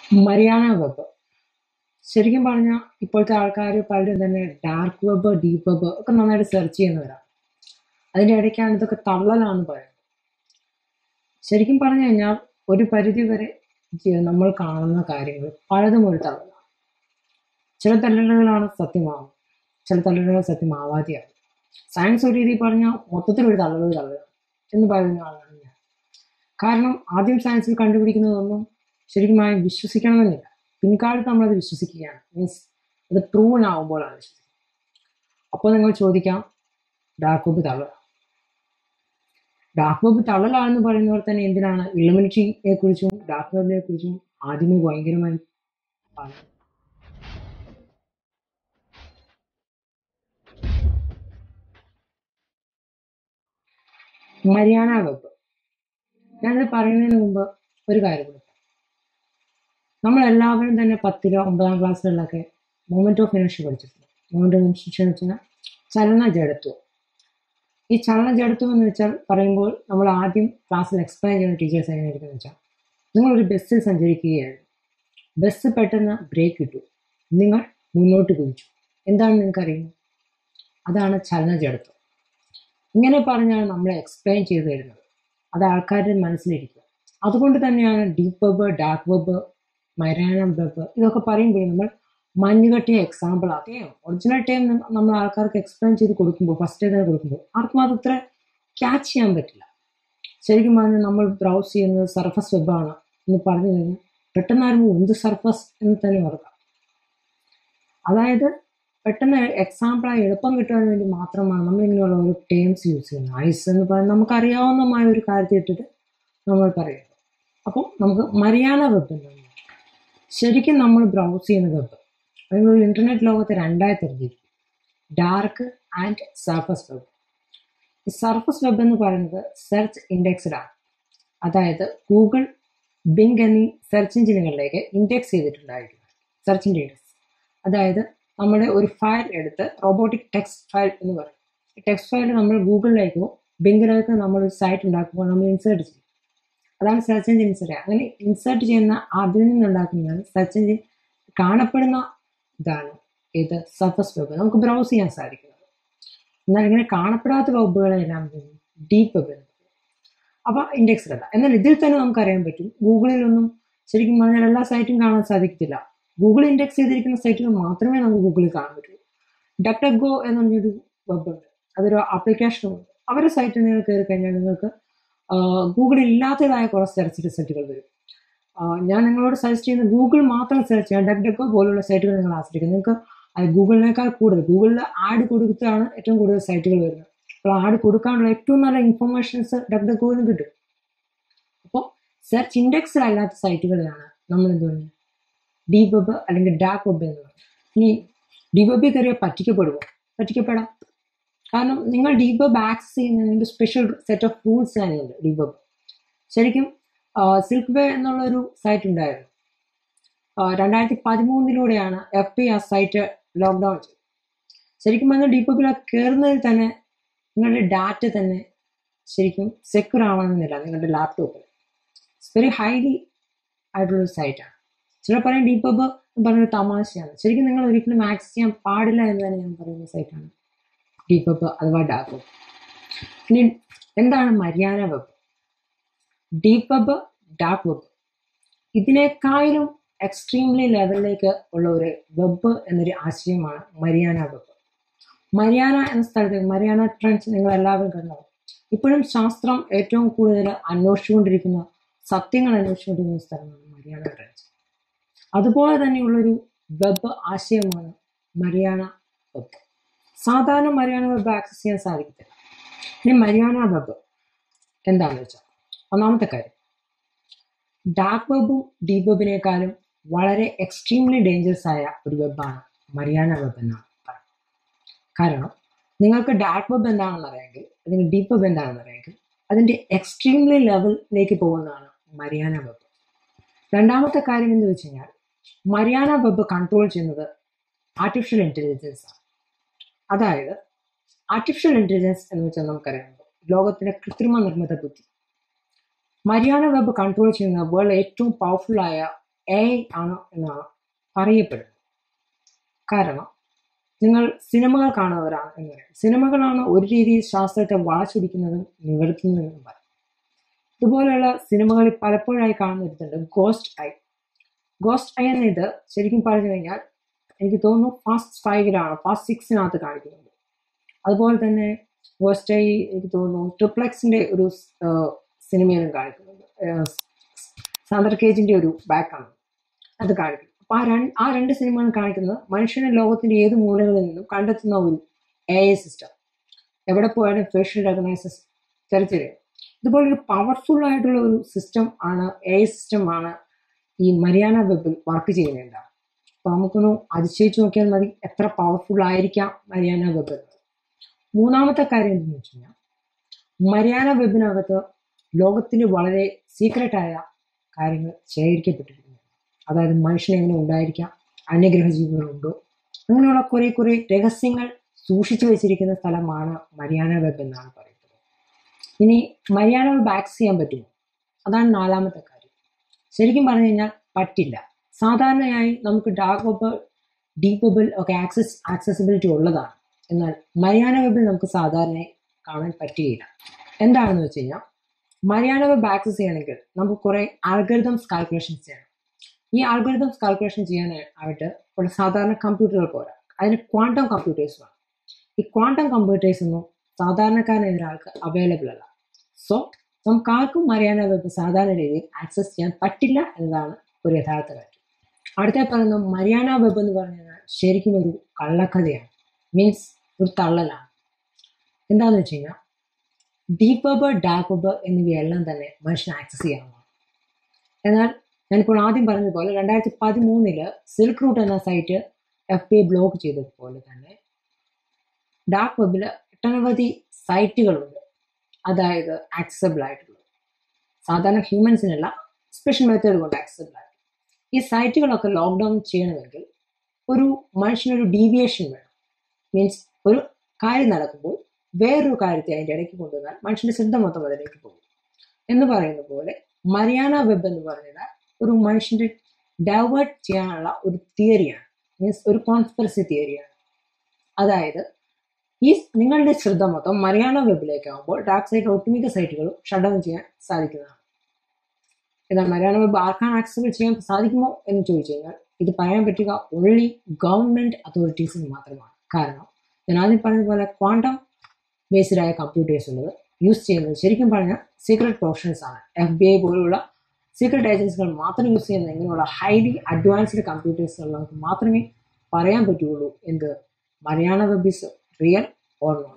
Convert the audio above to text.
Mariana web ശരിക്കും പറഞ്ഞാൽ ഇപ്പോഴത്തെ ആൾക്കാർ പലരും തന്നെ ഡാർക്ക് വെബ് ഡീപ്പ് വെബ് ഒക്കെ നന്നായിട്ട് സെർച്ച് ചെയ്യുന്നവരാണ് അതിൻ്റെ ഇടയ്ക്കാണ് ഇതൊക്കെ തള്ളലാന്ന് പറയുന്നത് ശരിക്കും പറഞ്ഞു കഴിഞ്ഞാൽ ഒരു പരിധി വരെ ജി- നമ്മൾ കാണുന്ന കാര്യങ്ങൾ പലതും ഒരു തള്ളലാണ് ചില തള്ളലുകളാണ് സത്യമാവും ചില തള്ളലുകൾ സത്യമാവാതെയാണ് സയൻസ് ഒരു രീതിയിൽ പറഞ്ഞാൽ മൊത്തത്തിൽ ഒരു തള്ളൽ തള്ളലാണ് എന്ന് പറയുന്ന ആളാണ് ഞാൻ കാരണം ആദ്യം സയൻസിൽ കണ്ടുപിടിക്കുന്നതൊന്നും ശരിക്കുമായി വിശ്വസിക്കണമെന്നില്ല പിൻകാലത്ത് നമ്മളത് വിശ്വസിക്കുകയാണ് മീൻസ് അത് പ്രൂവൺ ആവുമ്പോഴാണ് വിശ്വസിക്കുന്നത് അപ്പോൾ നിങ്ങൾ ചോദിക്കാം ഡാർക്ക് വെബ് തള്ളൽ ഡാർക്ക് വെബ് തള്ളലാണെന്ന് പറയുന്നവർ തന്നെ എന്തിനാണ് ഇലുമിനിറ്റിയെ കുറിച്ചും ഡാർക്ക് വെബിനെ കുറിച്ചും ആദ്യമേ ഭയങ്കരമായി പറഞ്ഞു മരിയാന വെബ് ഞാനിത് പറയുന്നതിന് മുമ്പ് ഒരു കാര്യം കൂടി പറയാം. നമ്മളെല്ലാവരും തന്നെ പത്തിലോ ഒമ്പതാം ക്ലാസ്സിലൊക്കെ മൊമെന്റ് ഓഫ് ഇനർഷ്യ പഠിച്ചിട്ടുണ്ട് മൊമെന്റ് ഓഫ് ഇനർഷ്യ എന്ന് വെച്ചാൽ ചലന ജഡത്വം ഈ ചലന ജഡത്വം എന്ന് വെച്ചാൽ പറയുമ്പോൾ നമ്മൾ ആദ്യം ക്ലാസ്സിൽ എക്സ്പ്ലെയിൻ ചെയ്യുന്ന ടീച്ചേഴ്സ് എങ്ങനെയായിരിക്കും എന്ന് വെച്ചാൽ നിങ്ങളൊരു ബസ്സിൽ സഞ്ചരിക്കുകയായിരുന്നു ബസ് പെട്ടെന്ന് ബ്രേക്ക് ഇട്ടു നിങ്ങൾ മുന്നോട്ട് കുതിച്ചു എന്താണ് നിങ്ങൾക്ക് അറിയുന്നത് അതാണ് ചലന ജഡത്വം ഇങ്ങനെ പറഞ്ഞാണ് നമ്മൾ എക്സ്പ്ലെയിൻ ചെയ്തു തരുന്നത് അത് ആൾക്കാരുടെ മനസ്സിലിരിക്കുക അതുകൊണ്ട് തന്നെയാണ് deep web dark web Mariana web ഇതൊക്കെ പറയുമ്പോൾ നമ്മൾ മഞ്ഞുകട്ടിയ എക്സാമ്പിൾ ആക്കുകയും ഒറിജിനൽ ടൈം നമ്മൾ ആൾക്കാർക്ക് എക്സ്പ്ലെയിൻ ചെയ്ത് കൊടുക്കുമ്പോൾ ഫസ്റ്റ് തന്നെ കൊടുക്കുമ്പോൾ ആർക്കും അത് അത്ര ക്യാച്ച് ചെയ്യാൻ പറ്റില്ല ശരിക്കും പറഞ്ഞാൽ നമ്മൾ ബ്രൗസ് ചെയ്യുന്നത് സർഫസ് വെബാണ് എന്ന് പറഞ്ഞു കഴിഞ്ഞാൽ പെട്ടെന്ന് ആരും എന്ത് സർഫസ് എന്ന് തന്നെ ഓർക്കാം അതായത് പെട്ടെന്ന് എക്സാമ്പിളായി എളുപ്പം കിട്ടാൻ വേണ്ടി മാത്രമാണ് നമ്മളിങ്ങനെയുള്ള ഓരോ ടേംസ് യൂസ് ചെയ്യുന്നത് ഐസ് എന്ന് പറയുന്നത് നമുക്കറിയാവുന്നമായ ഒരു കാര്യത്തെ ഇട്ടിട്ട് നമ്മൾ പറയുന്നത് അപ്പോൾ നമുക്ക് മരിയാന വെബ് എന്താണ് ശരിക്കും നമ്മൾ ബ്രൗസ് ചെയ്യുന്ന വെബ് അല്ലെങ്കിൽ ഒരു ഇൻ്റർനെറ്റ് ലോകത്തെ രണ്ടായി തിരിഞ്ഞിരിക്കും ഡാർക്ക് ആൻഡ് സർഫസ് വെബ് ഈ സർഫസ് വെബ് എന്ന് പറയുന്നത് സെർച്ച് ഇൻഡെക്സ്ഡ് ആണ് അതായത് ഗൂഗിൾ ബിങ് എന്നീ സെർച്ച് എഞ്ചിനുകളിലേക്ക് ഇൻഡെക്സ് ചെയ്തിട്ടുണ്ടായിരിക്കും സെർച്ച് ഇൻഡെക്സ് അതായത് നമ്മുടെ ഒരു ഫയൽ എടുത്ത് റോബോട്ടിക് ടെക്സ്റ്റ് ഫയൽ എന്ന് പറയും ഈ ടെക്സ്റ്റ് ഫയൽ നമ്മൾ ഗൂഗിളിലേക്കോ ബിങ്കിലേക്കോ നമ്മൾ ഒരു സൈറ്റ് ഉണ്ടാക്കുമ്പോൾ നമ്മൾ ഇൻസേർട്ട് ചെയ്യും അതാണ് സെർച്ച് എഞ്ചിൻ ഇൻസേർട്ട് അങ്ങനെ ഇൻസേർട്ട് ചെയ്യുന്ന അതിൽ നിന്നുണ്ടാക്കുന്നതാണ് സെർച്ച് എഞ്ചിൻ കാണപ്പെടുന്ന ഇതാണ് ഇത് സർഫസ് വെബ് നമുക്ക് ബ്രൗസ് ചെയ്യാൻ സാധിക്കുന്നത് എന്നാൽ ഇങ്ങനെ കാണപ്പെടാത്ത വെബുകളെല്ലാം ഡീപ്പ് വെബ് എന്ന് പറയും അപ്പോൾ ഇൻഡെക്സ്ഡ് അല്ല എന്നാൽ ഇതിൽ തന്നെ നമുക്കറിയാൻ പറ്റും ഗൂഗിളിലൊന്നും ശരിക്കും പറഞ്ഞാൽ എല്ലാ സൈറ്റും കാണാൻ സാധിക്കത്തില്ല ഗൂഗിൾ ഇൻഡെക്സ് ചെയ്തിരിക്കുന്ന സൈറ്റുകൾ മാത്രമേ നമുക്ക് ഗൂഗിളിൽ കാണാൻ പറ്റൂ ഡക്ടർ ഗോ എന്ന് പറഞ്ഞൊരു വെബ് ഉണ്ട് അതൊരു ആപ്ലിക്കേഷനും ഉണ്ട് അവരുടെ സൈറ്റിൽ നിങ്ങൾ കയറി കഴിഞ്ഞാൽ നിങ്ങൾക്ക് ഗൂഗിളിൽ ഇല്ലാത്തതായ കുറേ സെർച്ച് റിസൾട്ടുകൾ വരും ആ, ഞാൻ നിങ്ങളോട് സജസ്റ്റ് ചെയ്യുന്നത് ഗൂഗിൾ മാത്രം സെർച്ച് ചെയ്യാം ഡക് ഡക്കോ പോലുള്ള സൈറ്റുകൾ നിങ്ങൾ ആശ്രയിക്കും നിങ്ങൾക്ക് അത് ഗൂഗിളിനേക്കാൾ കൂടുതൽ ഗൂഗിളിൽ ആഡ് കൊടുത്തിട്ടാണ് ഏറ്റവും കൂടുതൽ സൈറ്റുകൾ വരുന്നത് അപ്പോൾ ആഡ് കൊടുക്കാനുള്ള ഏറ്റവും നല്ല ഇൻഫർമേഷൻസ് ഡക് ഡക്കോയിൽ നിന്ന് കിട്ടും അപ്പോൾ സെർച്ച് ഇൻഡെക്സിൽ അല്ലാത്ത സൈറ്റുകളിലാണ് നമ്മൾ എന്ത് പറയുന്നത് ഡീപ് വെബ് അല്ലെങ്കിൽ ഡാർക്ക് വെബ് എന്ന് പറയുന്നത് ഇനി ഡീപ് വെബിൽ കയറിയാൽ പറ്റിക്കപ്പെടുമോ പറ്റിക്കപ്പെടാം കാരണം നിങ്ങൾ ഡീപ് വെബ് ആക്സസ് ചെയ്യുന്നതിന് സ്പെഷ്യൽ സെറ്റ് ഓഫ് റൂൾസ് തന്നെയുണ്ട് ഡീപ് വെബ് ശരിക്കും സിൽക്ക് വേ എന്നുള്ളൊരു സൈറ്റ് ഉണ്ടായിരുന്നു ആ, രണ്ടായിരത്തി പതിമൂന്നിലൂടെയാണ് എഫ് പി ആ സൈറ്റ് ലോക്ക്ഡൗൺ ചെയ്തത് ശരിക്കും പറഞ്ഞാൽ ഡീപ് വെബിൽ കയറുന്നതിൽ തന്നെ നിങ്ങളുടെ ഡാറ്റ തന്നെ ശരിക്കും സെക്യൂർ ആവണമെന്നില്ല നിങ്ങളുടെ ലാപ്ടോപ്പിൽ ഇറ്റ്സ് വെരി ഹൈലി ആയിട്ടുള്ളൊരു സൈറ്റാണ് ചിലർ പറയും ഡീപ് വെബ് എന്ന് പറഞ്ഞൊരു തമാശയാണ് ശരിക്കും നിങ്ങൾ ഒരിക്കലും ആക്സസ് ചെയ്യാൻ പാടില്ല എന്ന് തന്നെ ഞാൻ പറയുന്ന സൈറ്റാണ് ഡീപ് വെബ് അഥവാ ഡാർക്ക് വെബ് ഇനി എന്താണ് Mariana web deep web dark web ഇതിനേക്കാളും എക്സ്ട്രീംലി ലെവലിലേക്ക് ഉള്ള ഒരു വെബ് എന്നൊരു ആശയമാണ് മരിയാന വെബ് മരിയാന എന്ന സ്ഥലത്ത് മരിയാന ട്രെൻച്ച് നിങ്ങൾ എല്ലാവരും കണ്ടോ ഇപ്പോഴും ശാസ്ത്രം ഏറ്റവും കൂടുതൽ അന്വേഷിച്ചുകൊണ്ടിരിക്കുന്ന സത്യങ്ങൾ അന്വേഷിച്ചുകൊണ്ടിരിക്കുന്ന സ്ഥലമാണ് മരിയാന ട്രെൻച്ച് അതുപോലെ തന്നെയുള്ളൊരു വെബ് ആശയമാണ് മരിയാന വെബ് സാധാരണ മരിയാന വെബ് ആക്സസ് ചെയ്യാൻ സാധിക്കത്തില്ല ഇനി മരിയാന വെബ് എന്താണെന്ന് വെച്ചാൽ ഒന്നാമത്തെ കാര്യം ഡാർക്ക് വെബും ഡീപ് വെബിനേക്കാളും വളരെ എക്സ്ട്രീംലി ഡേഞ്ചറസ് ആയ ഒരു വെബാണ് മരിയാന വെബ് എന്നാണ് പറയുന്നത് കാരണം നിങ്ങൾക്ക് ഡാർക്ക് വെബ് എന്താണെന്ന് അറിയാമെങ്കിൽ അല്ലെങ്കിൽ ഡീപ്പ് വെബ് എന്താണെന്ന് അറിയാമെങ്കിൽ അതിൻ്റെ എക്സ്ട്രീംലി ലെവലിലേക്ക് പോകുന്നതാണ് മരിയാന വെബ് രണ്ടാമത്തെ കാര്യം എന്ന് വെച്ച് കഴിഞ്ഞാൽ മരിയാന വെബ് കൺട്രോൾ ചെയ്യുന്നത് ആർട്ടിഫിഷ്യൽ ഇൻ്റലിജൻസ് ആണ് അതായത് ആർട്ടിഫിഷ്യൽ ഇൻ്റലിജൻസ് എന്ന് വെച്ചാൽ നമുക്കറിയാം ലോകത്തിലെ കൃത്രിമ നിർമ്മിത ബുദ്ധി മരിയാന വെബ് കൺട്രോൾ ചെയ്യുന്ന വേൾഡ് ഏറ്റവും പവർഫുൾ ആയ എ ആണ് എന്നാണ് പറയപ്പെടുന്നത് കാരണം നിങ്ങൾ സിനിമകൾ കാണുന്നവരാണ് എന്ന് പറയാം സിനിമകളാണ് ഒരു രീതിയിൽ ശാസ്ത്രത്തെ വളച്ചൊടിക്കുന്നതും നിവർത്തുന്നതെന്നും പറയും ഇതുപോലെയുള്ള സിനിമകളിൽ പലപ്പോഴായി കാണുന്ന ഒരുത്തുണ്ട് ഗോസ്റ്റ് ഐ ഗോസ്റ്റ് ഐ എന്ന ഇത് ശരിക്കും പറഞ്ഞു കഴിഞ്ഞാൽ എനിക്ക് തോന്നുന്നു ഫാസ്റ്റ് ഫൈവിലാണ് ഫാസ്റ്റ് സിക്സിനകത്ത് കാണിക്കുന്നുണ്ട് അതുപോലെ തന്നെ ഗോസ്റ്റ് ഐ എനിക്ക് തോന്നുന്നു ട്രിപ്ലെക്സിന്റെ ഒരു സിനിമയിലും കാണിക്കുന്നുണ്ട് സാന്ദർ കേജിന്റെ ഒരു ബാക്കാണ് അത് കാണിക്കും അപ്പൊ ആ രണ്ട് ആ രണ്ട് സിനിമകളും കാണിക്കുന്നത് മനുഷ്യനെ ലോകത്തിന്റെ ഏത് മൂലകളിൽ നിന്നും കണ്ടെത്തുന്ന ഒരു എ ഐ സിസ്റ്റം എവിടെ പോയാലും ഫേഷ്യൽ റെക്കഗ്നൈസസ് തിരിച്ചറിയും ഇതുപോലൊരു പവർഫുൾ ആയിട്ടുള്ള ഒരു സിസ്റ്റം ആണ് എ ഐ സിസ്റ്റം ആണ് ഈ മരിയാന വെബിൽ വർക്ക് ചെയ്യുന്നുണ്ടാവും അപ്പൊ നമുക്കൊന്ന് അതിശയിച്ചു നോക്കിയാൽ മതി എത്ര പവർഫുൾ ആയിരിക്കാം മരിയാന വെബ് എന്നത് മൂന്നാമത്തെ കാര്യം എന്തെന്ന് വെച്ച് കഴിഞ്ഞാൽ മരിയാന വെബിനകത്ത് ലോകത്തിൽ വളരെ സീക്രട്ടായ കാര്യങ്ങൾ ശേഖരിക്കപ്പെട്ടിരിക്കുന്നു അതായത് മനുഷ്യൻ എങ്ങനെ ഉണ്ടായിരിക്കാം അന്യഗ്രഹ ജീവികളുണ്ടോ അങ്ങനെയുള്ള കുറെ കുറെ രഹസ്യങ്ങൾ സൂക്ഷിച്ചു വെച്ചിരിക്കുന്ന സ്ഥലമാണ് മരിയാന വെബ് എന്നാണ് പറയുന്നത് ഇനി മരിയാന വെബ് ആക്സസ് ചെയ്യാൻ പറ്റുമോ അതാണ് നാലാമത്തെ കാര്യം ശരിക്കും പറഞ്ഞു കഴിഞ്ഞാൽ പറ്റില്ല സാധാരണയായി നമുക്ക് ഡാർക്ക് വെബ് ഡീപ്പ് വെബിൽ ഒക്കെ ആക്സസ് ആക്സസിബിലിറ്റി ഉള്ളതാണ് എന്നാൽ മരിയാന വെബിൽ നമുക്ക് സാധാരണയായി കാണാൻ പറ്റുകയില്ല എന്താണെന്ന് വെച്ച് കഴിഞ്ഞാൽ മരിയാന വെബ് ആക്സസ് ചെയ്യണമെങ്കിൽ നമുക്ക് കുറെ ആൽഗരിതംസ് കാൽക്കുലേഷൻസ് ചെയ്യണം ഈ ആൽഗരിതംസ് കാൽക്കുലേഷൻ ചെയ്യാനായിട്ട് ഒരു സാധാരണ കമ്പ്യൂട്ടറുകൾ പോരാ അതിന് ക്വാണ്ടം കമ്പ്യൂട്ടേഴ്സ് വേണം ഈ ക്വാണ്ടം കമ്പ്യൂട്ടേഴ്സ് ഒന്നും സാധാരണക്കാരനായ ഒരാൾക്ക് അവൈലബിൾ അല്ല സോ നമുക്ക് ആർക്കും മരിയാന വെബ് സാധാരണ രീതിയിൽ ആക്സസ് ചെയ്യാൻ പറ്റില്ല എന്നതാണ് ഒരു യഥാർത്ഥ കാര്യം അടുത്ത പറയുന്ന മരിയാന വെബ് എന്ന് പറഞ്ഞു കഴിഞ്ഞാൽ ശരിക്കും ഒരു കള്ളക്കഥയാണ് മീൻസ് ഒരു തള്ളലാണ് എന്താണെന്ന് വെച്ച് കഴിഞ്ഞാൽ ഡീപ്പ് വെബ് ഡാർക്ക് വെബ് എന്നിവയെല്ലാം തന്നെ മനുഷ്യന് ആക്സസ് ചെയ്യാവുന്നതാണ് എന്നാൽ ഞാനിപ്പോൾ ആദ്യം പറഞ്ഞതുപോലെ രണ്ടായിരത്തി പതിമൂന്നില് സിൽക്ക് റൂട്ട് എന്ന സൈറ്റ് എഫ് ബി ബ്ലോക്ക് ചെയ്തതുപോലെ തന്നെ ഡാർക്ക് വെബിൽ ഒട്ടനവധി സൈറ്റുകളുണ്ട് അതായത് ആക്സസിബിൾ ആയിട്ടുള്ളത് സാധാരണ ഹ്യൂമൻസിനല്ല സ്പെഷ്യൽ മെത്തേഡ് കൊണ്ട് ആക്സസിബിൾ ആയിട്ട് ഈ സൈറ്റുകളൊക്കെ ലോക്ക്ഡൗൺ ചെയ്യണമെങ്കിൽ ഒരു മനുഷ്യനൊരു ഡീവിയേഷൻ വേണം മീൻസ് ഒരു കാര്യം നടക്കുമ്പോൾ വേറൊരു കാര്യത്തെ അതിൻ്റെ ഇടയ്ക്ക് കൊണ്ടുവന്നാൽ മനുഷ്യന്റെ ശ്രദ്ധ മൊത്തം അതിലേക്ക് പോകും എന്ന് പറയുന്ന പോലെ മരിയാന വെബ് എന്ന് പറഞ്ഞാൽ ഒരു മനുഷ്യന്റെ ഡൈവേർട്ട് ചെയ്യാനുള്ള ഒരു തിയറിയാണ് മീൻസ് ഒരു കോൺസ്പിറസി തിയറിയാണ് അതായത് ഈ നിങ്ങളുടെ ശ്രദ്ധ മൊത്തം മരിയാന വെബിലേക്ക് ആകുമ്പോൾ ഡാർക്ക് സൈറ്റ് ഒട്ടുമിക്ക സൈറ്റുകളും ഷട്ട് ഡൗൺ ചെയ്യാൻ സാധിക്കുന്നതാണ് എന്നാൽ മലയാള വെബ് ആർക്കാണ് ആക്സസിബിൾ ചെയ്യാൻ സാധിക്കുമോ എന്ന് ചോദിച്ചു കഴിഞ്ഞാൽ ഇത് പറയാൻ പറ്റുക ഓൺലി ഗവൺമെന്റ് അതോറിറ്റീസിന് മാത്രമാണ് കാരണം ഞാൻ ആദ്യം പറഞ്ഞ പോലെ ക്വാണ്ടം ബേസ്ഡ് ആയ കമ്പ്യൂട്ടേഴ്സ് ഉള്ളത് യൂസ് ചെയ്യുന്നത് ശരിക്കും പറഞ്ഞാൽ സീക്രട്ട് പ്രൊഫഷണൽസ് ആണ് എഫ് ബി ഐ പോലുള്ള സീക്രട്ട് ഏജൻസികൾ മാത്രം യൂസ് ചെയ്യുന്ന ഇങ്ങനെയുള്ള ഹൈലി അഡ്വാൻസ്ഡ് കമ്പ്യൂട്ടേഴ്സ് നമുക്ക് മാത്രമേ പറയാൻ പറ്റുള്ളൂ എന്ത് മലയാള web is real or not